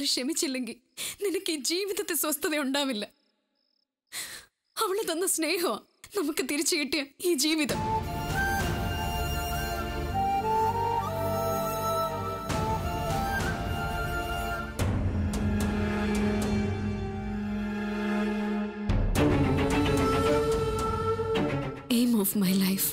ക്ഷമിച്ചില്ലെങ്കിൽ നിനക്ക് ഈ ജീവിതത്തിൽ സ്വസ്ഥത ഉണ്ടാവില്ല അവള് തന്ന സ്നേഹമാ നമുക്ക് തിരിച്ചു കിട്ടിയ ഈ ജീവിതം aim of my life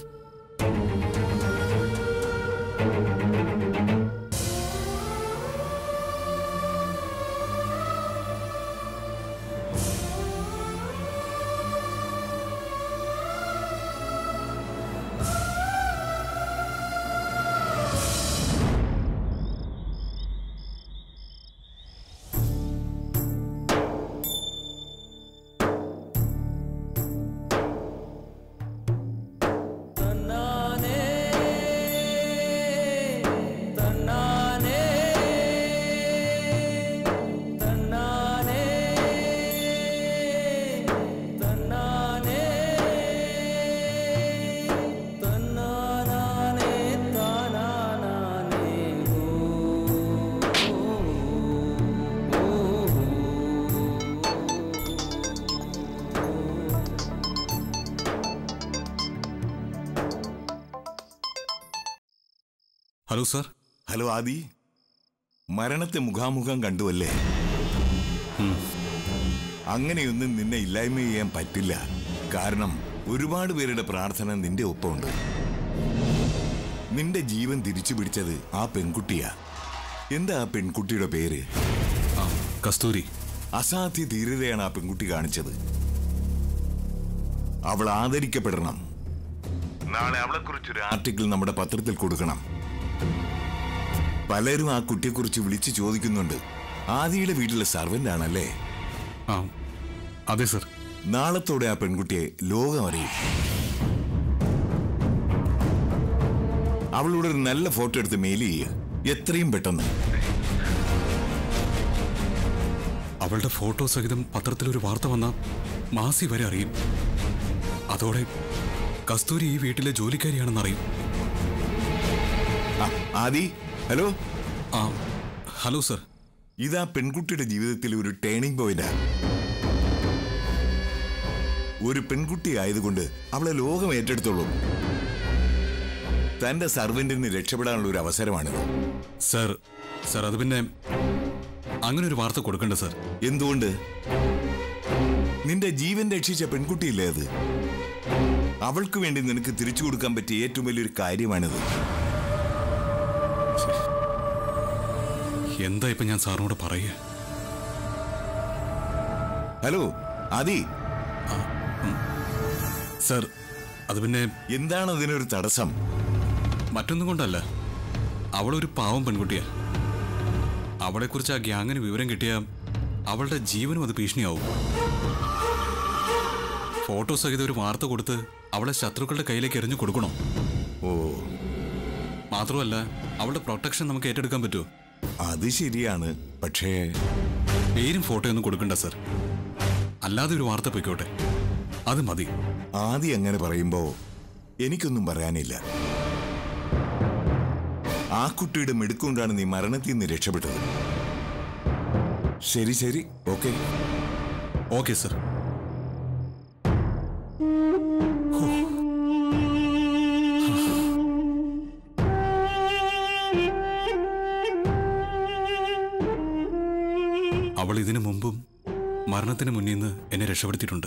hello sir hello Adi മരണത്തെ മുഖാമുഖം കണ്ടുവല്ലേ അങ്ങനെയൊന്നും നിന്നെ ഇല്ലായ്മ ചെയ്യാൻ പറ്റില്ല കാരണം ഒരുപാട് പേരുടെ പ്രാർത്ഥന നിന്റെ ഒപ്പമുണ്ട് നിന്റെ ജീവൻ തിരിച്ചു പിടിച്ചത് ആ പെൺകുട്ടിയാ എന്താ ആ പെൺകുട്ടിയുടെ പേര് ആ കസ്തൂരി അസാധ്യ ധീരതയാണ് ആ പെൺകുട്ടി കാണിച്ചത് അവൾ ആദരിക്കപ്പെടണം നാളെ അവളെ കുറിച്ചൊരു ആർട്ടിക്കിൾ നമ്മുടെ പത്രത്തിൽ കൊടുക്കണം പലരും ആ കുട്ടിയെക്കുറിച്ച് വിളിച്ചു ചോദിക്കുന്നുണ്ട് ആദിയുടെ വീട്ടിലെ സർവന്റ് ആണല്ലേ ആ അതെ സർ നാളത്തോടെ ആ പെൺകുട്ടിയെ ലോകം അറിയും അവളോട് ഒരു നല്ല ഫോട്ടോ എടുത്ത് മെയിൽ ചെയ്യുക എത്രയും പെട്ടെന്ന് അവളുടെ ഫോട്ടോ സഹിതം പത്രത്തിലൊരു വാർത്ത വന്ന മാസി വരെ അറിയും അതോടെ കസ്തൂരി ഈ വീട്ടിലെ ജോലിക്കാരിയാണെന്നറിയും ആ, ആദി ഹലോ ആ ഹലോ സർ ഇതാ പെൺകുട്ടിയുടെ ജീവിതത്തിൽ ഒരു ടേണിംഗ് പോയിന്റാ ഒരു പെൺകുട്ടി ആയതുകൊണ്ട് അവളെ ലോകം ഏറ്റെടുത്തോളും തന്റെ സർവന്റിൽ നിന്ന് രക്ഷപ്പെടാനുള്ള ഒരു അവസരമാണിത് സർ സർ അത് പിന്നെ അങ്ങനെ ഒരു വാർത്ത കൊടുക്കണ്ട സർ എന്തുകൊണ്ട് നിന്റെ ജീവൻ രക്ഷിച്ച പെൺകുട്ടിയില്ലേ അത് അവൾക്ക് വേണ്ടി നിനക്ക് തിരിച്ചു കൊടുക്കാൻ പറ്റിയ ഏറ്റവും വലിയൊരു കാര്യമാണിത് എന്താ ഇപ്പൊ ഞാൻ സാറിനോട് പറയുക ഹലോ ആദി സർ അത് പിന്നെ എന്താണ് അതിനൊരു തടസ്സം മറ്റൊന്നും കൊണ്ടല്ല അവളൊരു പാവം പെൺകുട്ടിയാ അവളെക്കുറിച്ച് ആ ഗ്യാങ്ങിന് വിവരം കിട്ടിയ അവളുടെ ജീവനും അത് ഭീഷണിയാവും ഫോട്ടോ സഹിതം ഒരു വാർത്ത കൊടുത്ത് അവളെ ശത്രുക്കളുടെ കയ്യിലേക്ക് എറിഞ്ഞു കൊടുക്കണോ ഓ മാത്രമല്ല അവളുടെ പ്രൊട്ടക്ഷൻ നമുക്ക് ഏറ്റെടുക്കാൻ പറ്റുമോ അത് ശരിയാണ് പക്ഷേ പേരും ഫോട്ടോയൊന്നും കൊടുക്കണ്ട സർ അല്ലാതെ ഒരു വാർത്ത പൊയ്ക്കോട്ടെ അത് മതി ആദ്യം അങ്ങനെ പറയുമ്പോ എനിക്കൊന്നും പറയാനില്ല ആ കുട്ടിയുടെ മിടുക്കൊണ്ടാണ് നീ മരണത്തിൽ നിന്ന് രക്ഷപ്പെട്ടത് ശരി ശരി ഓക്കെ ഓക്കെ സർ അവൾ ഇതിനു മുമ്പും മരണത്തിന് മുന്നിൽ നിന്ന് എന്നെ രക്ഷപ്പെടുത്തിയിട്ടുണ്ട്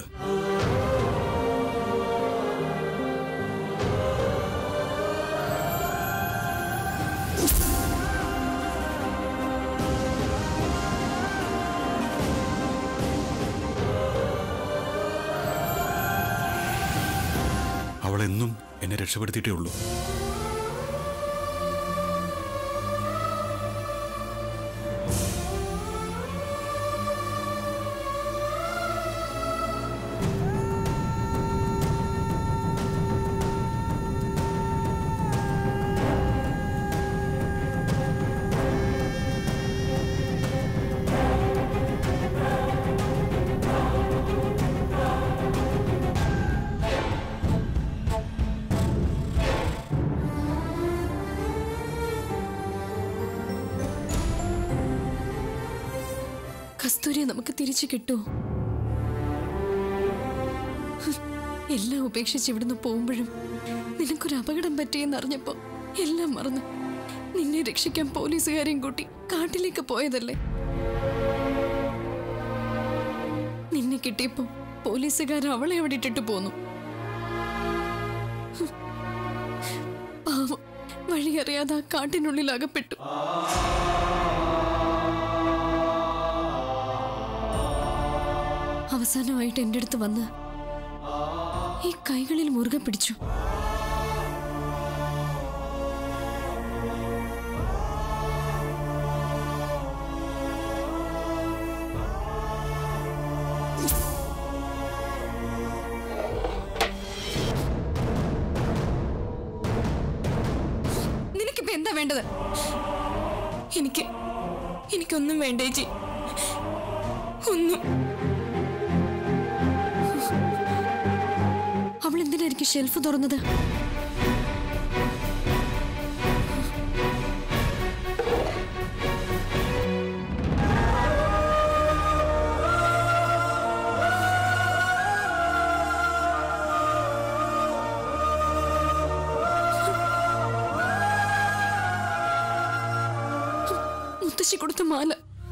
അവൾ എന്നും എന്നെ രക്ഷപ്പെടുത്തിയിട്ടേ ഉള്ളൂ കസ്തൂരിയെ നമുക്ക് തിരിച്ചു കിട്ടുമോ ഹും, എല്ലാം ഉപേക്ഷിച്ച് ഇവിടുന്ന് പോകുമ്പോഴും നിനക്കൊരു അപകടം പറ്റിയെന്നറിഞ്ഞപ്പോ എല്ലാം മറന്നു നിന്നെ രക്ഷിക്കാൻ പോലീസുകാരെയും കൂട്ടി കാട്ടിലേക്ക് പോയതല്ലേ നിന്നെ കിട്ടിയപ്പോ പോലീസുകാർ അവളെ അവിടെ ഇട്ടിട്ട് പോന്നു ഹും. പാവം വഴിയറിയാതെ ആ കാട്ടിനുള്ളിൽ അകപ്പെട്ടു അവസാനമായിട്ട് എൻ്റെ അടുത്ത് വന്ന് ഈ കൈകളിൽ മുറുകെ പിടിച്ചു നിനക്കിപ്പോ എന്താ വേണ്ടത് എനിക്ക് എനിക്കൊന്നും വേണ്ട ചേച്ചി ഒന്നും അവൾ എന്തിനായിരിക്കും ഷെൽഫ് തുറന്നത് മുത്തശ്ശി കൊടുത്ത മാല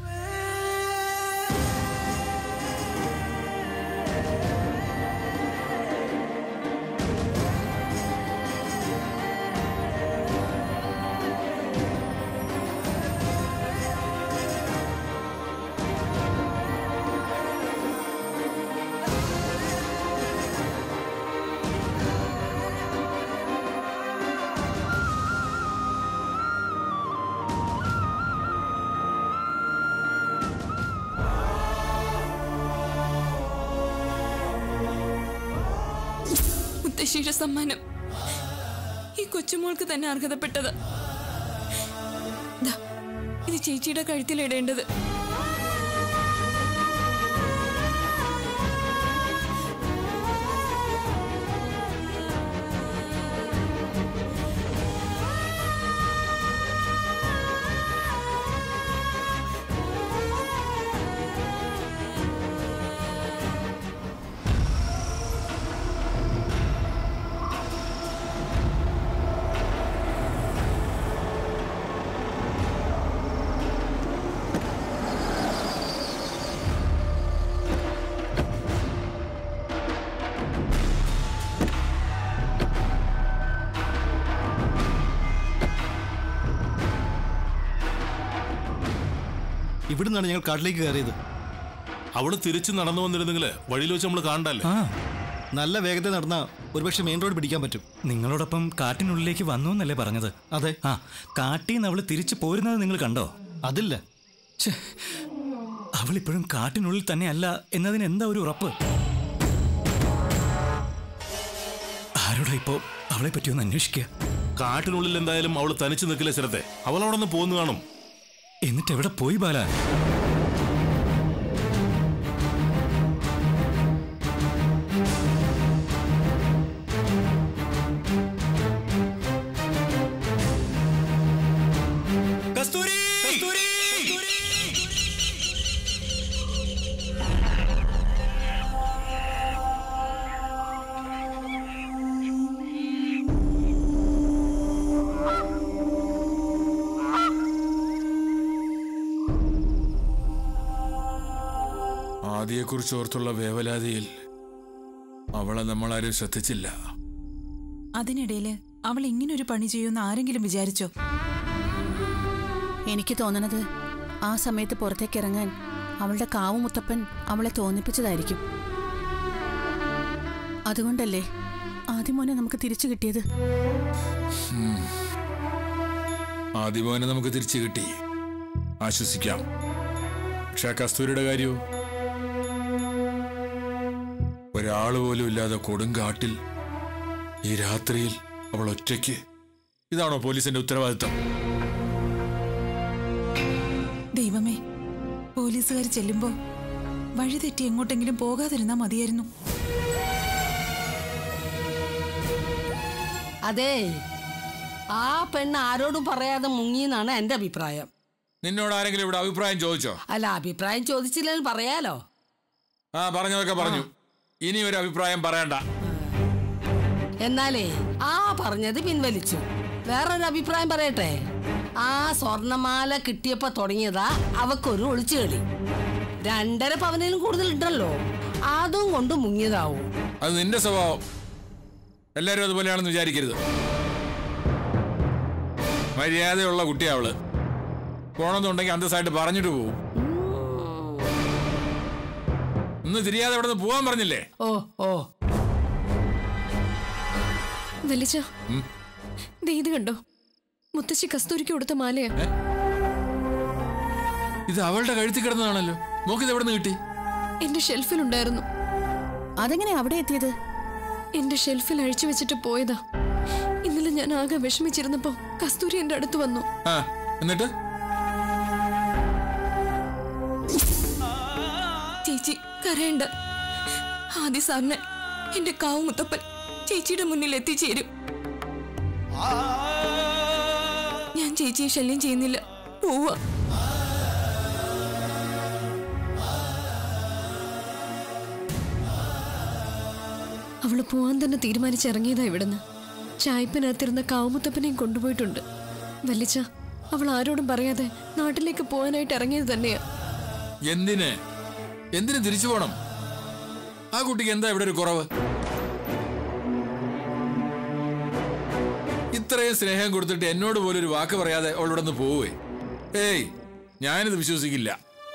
മുത്തശ്ശിയുടെ സമ്മാനം ഈ കൊച്ചുമോൾക്ക് തന്നെ അർഹതപ്പെട്ടത് ദാ, ഇത് ചേച്ചിയുടെ കഴുത്തിലിടേണ്ടത് ഇവിടുന്നാണ് ഞങ്ങൾ കാട്ടിലേക്ക് കയറിയത് അവള് തിരിച്ചു നടന്നു വന്നിരുന്നെങ്കിൽ വഴിയിൽ വെച്ച് നമ്മൾ കാണണ്ടല്ലേ ആ നല്ല വേഗത്തിൽ നടന്ന ഒരുപക്ഷെ മെയിൻ റോഡ് പിടിക്കാൻ പറ്റും നിങ്ങളോടൊപ്പം കാട്ടിനുള്ളിലേക്ക് വന്നു എന്നല്ലേ പറഞ്ഞത് അതെ ആ കാട്ടിൽ നിന്ന് അവള് തിരിച്ചു പോരുന്നത് നിങ്ങൾ കണ്ടോ അതില്ല ഛെ, അവളിപ്പോഴും കാട്ടിനുള്ളിൽ തന്നെയല്ല എന്നതിന് എന്താ ഒരു ഉറപ്പ് ആരോടാ ഇപ്പോ അവളെ പറ്റി ഒന്ന് അന്വേഷിക്കുക കാട്ടിനുള്ളിൽ എന്തായാലും അവള് തനിച്ചു നിൽക്കില്ല സ്ഥലത്തെ അവൾ അവിടെ നിന്ന് പോന്നു കാണും എന്നിട്ട് എവിടെ പോയി ബാല കസ്തൂരി ആദിയെക്കുറിച്ച് ഓർത്തുള്ള വേവലാതിയിൽ അവളെ നമ്മളാരും ശ്രദ്ധിച്ചില്ല അതിനിടയില് അവൾ ഇങ്ങനൊരു പണി ചെയ്യുമെന്ന് ആരെങ്കിലും വിചാരിച്ചോ എനിക്ക് തോന്നണത് ആ സമയത്ത് പുറത്തേക്ക് ഇറങ്ങാൻ അവളുടെ കാവു മുത്തപ്പൻ അവളെ തോന്നിപ്പിച്ചതായിരിക്കും അതുകൊണ്ടല്ലേ ആദ്യം മോനെ നമുക്ക് തിരിച്ചു കിട്ടിയത് ആദിമോനെ നമുക്ക് തിരിച്ചു കിട്ടി ആശ്വസിക്കാം പക്ഷെ ആ കസ്തൂരിയുടെ കാര്യവും ഒരാൾ പോലും ഇല്ലാതെ കൊടുങ്കാട്ടിൽ ഈ രാത്രിയിൽ അവൾ ഒറ്റയ്ക്ക് ഇതാണോ പോലീസിന്റെ ഉത്തരവാദിത്തം ദൈവമേ പോലീസുകാർ ചെല്ലുമ്പോ വഴി തെറ്റി എങ്ങോട്ടെങ്കിലും പോകാതിരുന്നാ മതിയായിരുന്നു അതെ ആ പെണ്ണ് ആരോടും പറയാതെ മുങ്ങിയെന്നാണ് എൻ്റെ അഭിപ്രായം നിന്നോട് ആരെങ്കിലും ഇവിടെ അഭിപ്രായം ചോദിച്ചോ അല്ല അഭിപ്രായം ചോദിച്ചില്ലെങ്കിൽ പറയാലോ ആ പറഞ്ഞതൊക്കെ പറഞ്ഞു ഇനി ഒരു അഭിപ്രായം പറയണ്ട എന്നാലേ ആ പറഞ്ഞത് പിൻവലിച്ചു വേറൊരു അഭിപ്രായം പറയട്ടെ ആ സ്വർണമാല കിട്ടിയപ്പോ തുടങ്ങിയതാ അവക്കൊരു ഒളിച്ചുകളി രണ്ടര പവനിലും കൂടുതൽ ഉണ്ടല്ലോ അതും കൊണ്ട് മുങ്ങിയതാവും അത് നിന്റെ സ്വഭാവം എല്ലാവരും അതുപോലെയാണെന്ന് വിചാരിക്കരുത് മര്യാദയുള്ള കുട്ടിയാ അവള് പോണമെന്നുണ്ടെങ്കിൽ അന്തസ്സായിട്ട് പറഞ്ഞിട്ട് പോവും ഒന്ന് തിരിയാതെ ഇവിടെ നിന്ന് പോവാൻ പറഞ്ഞില്ലേ ഓ ഓ വലിച്ച ദേ ഇത് കണ്ടോ മുത്തശ്ശി കസ്തൂരിക്ക് കൊടുത്ത മാലയാ ഇത് അവളുടെ കഴുത്തിൽ കിടന്നതാണല്ലോ നോക്കിത് എവിടെ നിന്ന് കിട്ടി എന്റെ ഷെൽഫിലുണ്ടായിരുന്നു അതെങ്ങനെ അവിടെ എത്തിയത് എന്റെ ഷെൽഫിൽ അഴിച്ചു വെച്ചിട്ട് പോയതാ ഇന്നലെ ഞാൻ ആകെ വിഷമിച്ചിരുന്നപ്പോ കസ്തൂരി എന്റെ അടുത്ത് വന്നു ആ എന്നിട്ട് ചേച്ചി കരയണ്ട ആദ്യ സാറിന് എന്റെ കാവ് മുത്തപ്പൻ ചേച്ചിയുടെ മുന്നിൽ എത്തിച്ചേരും ഞാൻ ചേച്ചിയെ ശല്യം ചെയ്യുന്നില്ല പോവാ അവള് പോവാൻ തന്നെ തീരുമാനിച്ചിറങ്ങിയതാ ഇവിടുന്ന് ചായപ്പിനകത്തിരുന്ന കാവുമുത്തപ്പനെയും കൊണ്ടുപോയിട്ടുണ്ട് വല്ലിച്ച അവൾ ആരോടും പറയാതെ നാട്ടിലേക്ക് പോകാനായിട്ട് ഇറങ്ങിയത് തന്നെയാ എന്തിന് എന്തിന് തിരിച്ചു പോണം ആ കുട്ടിക്ക് എന്താ ഇവിടെ ഒരു കുറവ് ഇത്രയും സ്നേഹം കൊടുത്തിട്ട് എന്നോട് പോലും ഒരു വാക്ക് പറയാതെ അവൾ ഇവിടെ നിന്ന് പോവേ ഏയ് ഞാനിത് വിശ്വസിക്കില്ല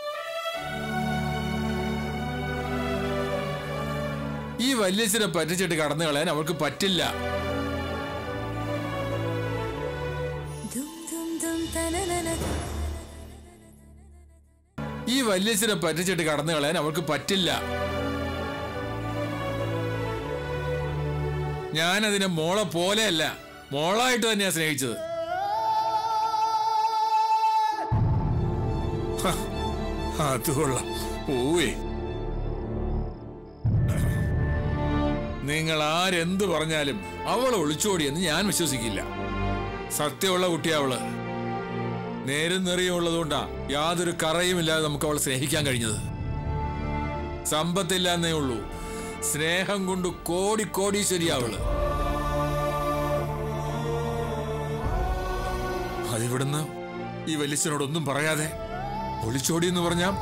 ഈ വല്യച്ഛനെ പറ്റിച്ചിട്ട് കടന്നു കളയാൻ അവൾക്ക് പറ്റില്ല ഈ വല്യച്ഛനെ പറ്റിച്ചിട്ട് കടന്നു കളയാൻ അവൾക്ക് പറ്റില്ല ഞാനതിനെ മോളെ പോലെയല്ല മോളായിട്ട് തന്നെയാ സ്നേഹിച്ചത് ഹ, അത് കൊള്ളാം പോവേ നിങ്ങൾ ആരെന്ത് പറഞ്ഞാലും അവൾ ഒളിച്ചോടിയെന്ന് ഞാൻ വിശ്വസിക്കില്ല സത്യമുള്ള കുട്ടിയാ അവള് നേരും നിറയുള്ളതുകൊണ്ടാ യാതൊരു കറയുമില്ലാതെ നമുക്ക് അവളെ സ്നേഹിക്കാൻ കഴിഞ്ഞത് സമ്പത്തില്ലാന്നേ ഉള്ളൂ സ്നേഹം കൊണ്ട് കോടി കോടീശ്വരിയാ അവള് അതിവിടുന്ന് ഈ വലിച്ചനോടൊന്നും പറയാതെ ഒളിച്ചോടി എന്ന് പറഞ്ഞാ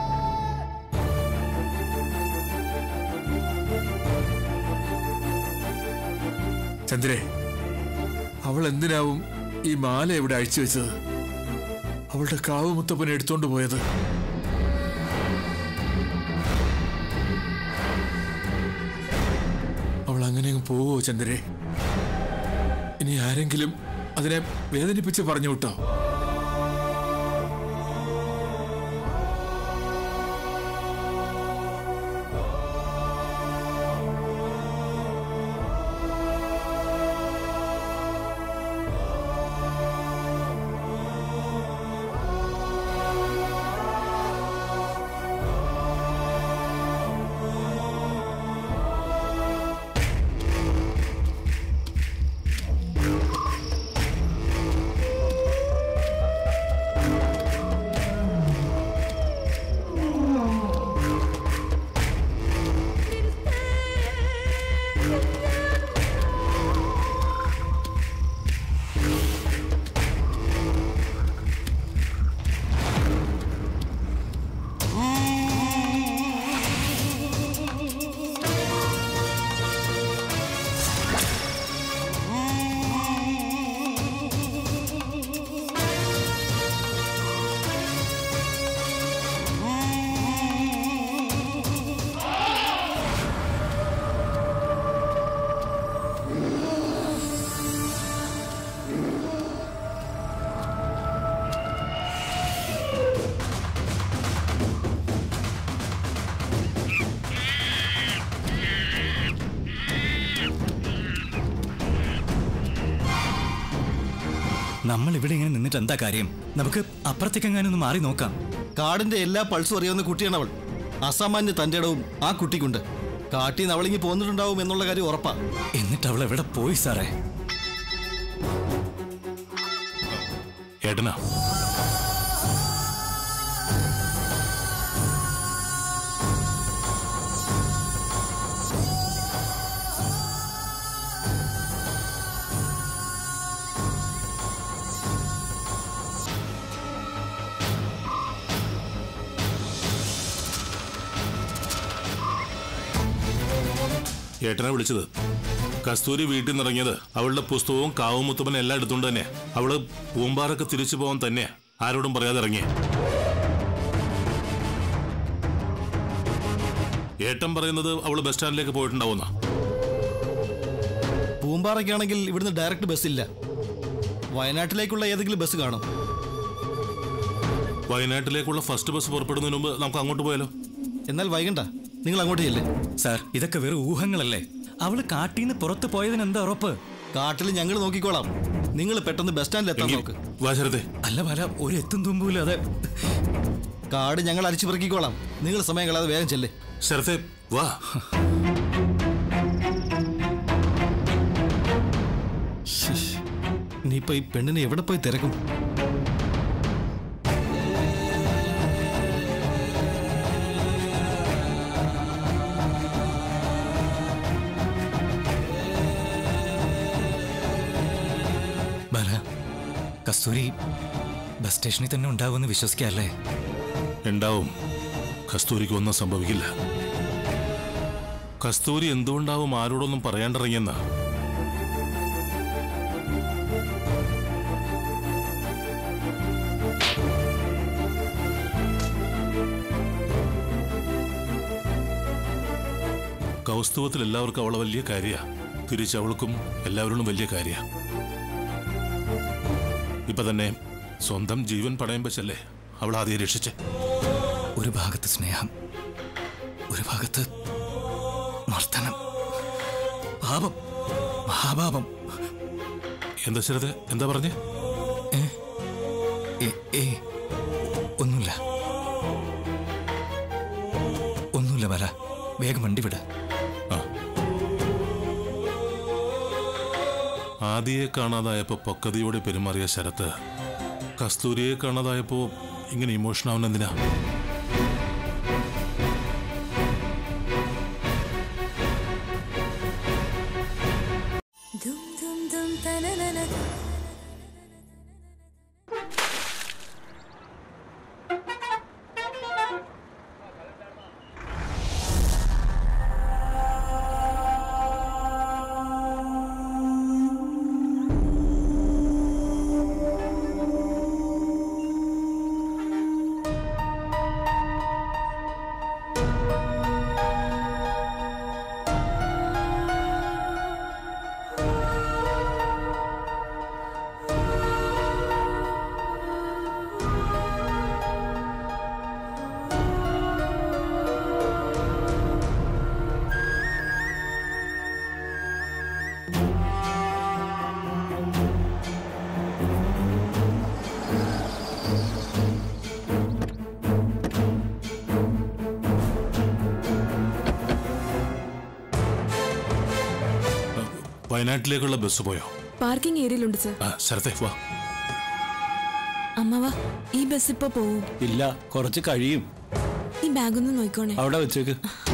ചന്ദ്രേ അവൾ എന്തിനാവും ഈ മാല ഇവിടെ അഴിച്ചു വെച്ചത് അവളുടെ കാവ് മുത്തപ്പനെ എടുത്തോണ്ട് പോയത് അവൾ അങ്ങനെ അങ്ങ് പോവോ ചന്ദ്രേ ഇനി ആരെങ്കിലും അതിനെ വേദനിപ്പിച്ച് പറഞ്ഞു വിട്ടോ നമ്മൾ ഇവിടെ ഇങ്ങനെ നിന്നിട്ട് എന്താ കാര്യം നമുക്ക് അപ്പുറത്തേക്കെങ്ങാനും ഒന്ന് മാറി നോക്കാം കാടിന്റെ എല്ലാ പൾസും അറിയാവുന്ന കുട്ടിയാണ് അവൾ അസാമാന്യ തന്റെ ഇടവും ആ കുട്ടിക്കുണ്ട് കാട്ടിൽ നിന്ന് അവളിങ്ങി പോന്നിട്ടുണ്ടാവും എന്നുള്ള കാര്യം ഉറപ്പാ എന്നിട്ട് അവൾ എവിടെ പോയി സാറേ ഏട്ടനാ ഏട്ടനെ വിളിച്ചത് കസ്തൂരി വീട്ടിൽ നിന്ന് ഇറങ്ങിയത് അവളുടെ പുസ്തകവും കാവും മുത്തപ്പനും എല്ലാം എടുത്തുകൊണ്ട് തന്നെ അവള് പൂമ്പാറൊക്കെ തിരിച്ചു പോകാൻ തന്നെയാ ആരോടും പറയാതെ ഇറങ്ങിയ ഏട്ടൻ പറയുന്നത് അവള് ബസ് സ്റ്റാൻഡിലേക്ക് പോയിട്ടുണ്ടാവുന്ന പൂമ്പാറയ്ക്കാണെങ്കിൽ ഇവിടുന്ന് ഡയറക്റ്റ് ബസ്സില്ല വയനാട്ടിലേക്കുള്ള ഏതെങ്കിലും ബസ് കാണും വയനാട്ടിലേക്കുള്ള ഫസ്റ്റ് ബസ് പുറപ്പെടുന്നതിന് മുമ്പ് നമുക്ക് അങ്ങോട്ട് പോയാലോ എന്നാൽ വൈകണ്ട നിങ്ങൾ അങ്ങോട്ട് ചെല്ലേ സാർ ഇതൊക്കെ വെറും ഊഹങ്ങളല്ലേ അവള് കാട്ടീന്ന് പുറത്ത് പോയതിന് എന്താ ഉറപ്പ് കാട്ടിൽ ഞങ്ങൾ നോക്കിക്കോളാം നിങ്ങൾ പെട്ടെന്ന് ബസ് സ്റ്റാൻഡിൽ എത്താൻ നോക്ക് വാശരത്തെ അല്ല വല ഒരു എത്തും തുമ്പൂല അതെ കാട് ഞങ്ങൾ അരിച്ചു പെറുക്കിക്കോളാം നിങ്ങൾ സമയം കളയാതെ വേഗം ചെല്ലേ ശരത്തെ വാ നീയിപ്പോ ഈ പെണ്ണിനെ എവിടെ പോയി തിരക്കും ബല കസ്തൂരി ബസ് സ്റ്റേഷനിൽ തന്നെ ഉണ്ടാവുമെന്ന് വിശ്വസിക്കല്ലേ ഉണ്ടാവും കസ്തൂരിക്ക് ഒന്നും സംഭവിക്കില്ല കസ്തൂരി എന്തുകൊണ്ടാവും ആരോടൊന്നും പറയാണ്ടിറങ്ങിയെന്ന കൗസ്തുവത്തിൽ എല്ലാവർക്കും അവളെ വലിയ കാര്യ തിരിച്ചവൾക്കും എല്ലാവരോടും വലിയ കാര്യ ഇപ്പൊ തന്നെ സ്വന്തം ജീവൻ പണയം വെച്ചല്ലേ അവൾ ആദ്യം രക്ഷിച്ചേ ഒരു ഭാഗത്ത് സ്നേഹം ഒരു ഭാഗത്ത് മർദ്ദനം പാപം മഹാപാപം എന്താ ശരത് എന്താ പറഞ്ഞേ ഏ ഏ ഒന്നുമില്ല ഒന്നുമില്ല ബല വേഗം വണ്ടി വിട് ആദിയെ കാണാതായപ്പോ പക്വതയോടെ പെരുമാറിയ ശരത്ത് കസ്തൂരിയെ കാണാതായപ്പോ ഇങ്ങനെ ഇമോഷൻ ആവുന്ന എന്തിനാ വയനാട്ടിലേക്കുള്ള ബസ് പോയോ പാർക്കിംഗ് ഏരിയയിലുണ്ട് സർ ആ ശരത്തെ വാ അമ്മവ ഈ ബസ് ഇപ്പൊ പോവും ഇല്ല കുറച്ച് കഴിയും ഈ ബാഗ് ഒന്ന് നോക്കോണേ അവിടെ വെച്ചേക്ക്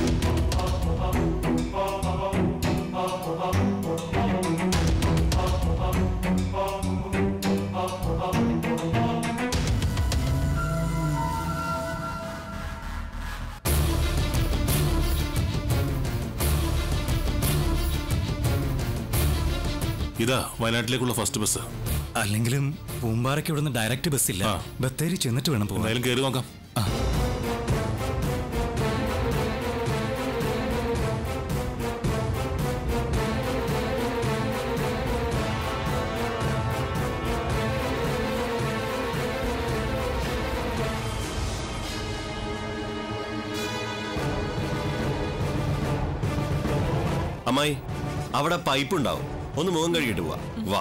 ഇതാ വയനാട്ടിലേക്കുള്ള ഫസ്റ്റ് ബസ് അല്ലെങ്കിലും പൂമ്പാറയ്ക്ക് ഇവിടുന്ന് ഡയറക്റ്റ് ബസ്സില്ല ബത്തേരി ചെന്നിട്ട് വേണം പോകാൻ എന്തായാലും കയറി നോക്കാം അമ്മായി അവിടെ പൈപ്പ് ഉണ്ടാവും ഒന്ന് മുഖം കഴുകിട്ട് പോവാ വാ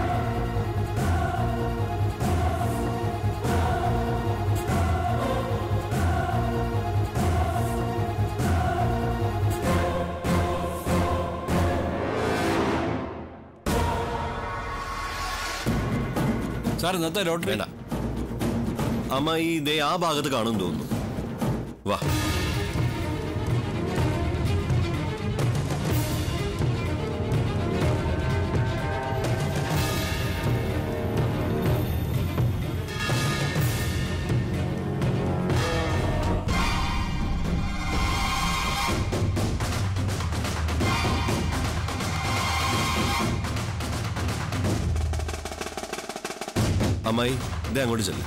സാർ ഇന്നത്തെ ലോട്ടറി വേണ്ട അമ്മായി ദേ ആ ഭാഗത്ത് കാണും തോന്നുന്നു വാ അമ്മായി ഇതേ അങ്ങോട്ട് ചെല്ലും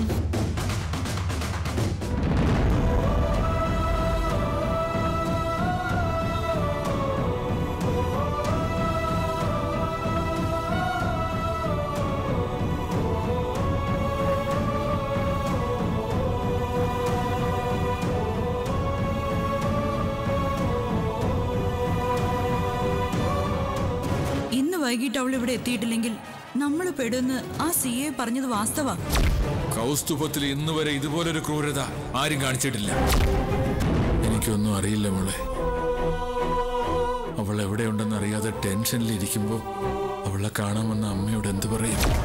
ഇന്ന് വൈകിട്ട് അവൾ ഇവിടെ എത്തിയിട്ടില്ലെങ്കിൽ നമ്മൾ പെടുന്ന് ആ സി എ പറഞ്ഞത് വാസ്തവ കൗസ്തുഭത്തിൽ ഇന്ന് വരെ ഇതുപോലൊരു ക്രൂരത ആരും കാണിച്ചിട്ടില്ല എനിക്കൊന്നും അറിയില്ല മോളെ അവൾ എവിടെയുണ്ടെന്ന് അറിയാതെ ടെൻഷനിലിരിക്കുമ്പോൾ അവളെ കാണാമെന്ന അമ്മയോട് എന്ത് പറയും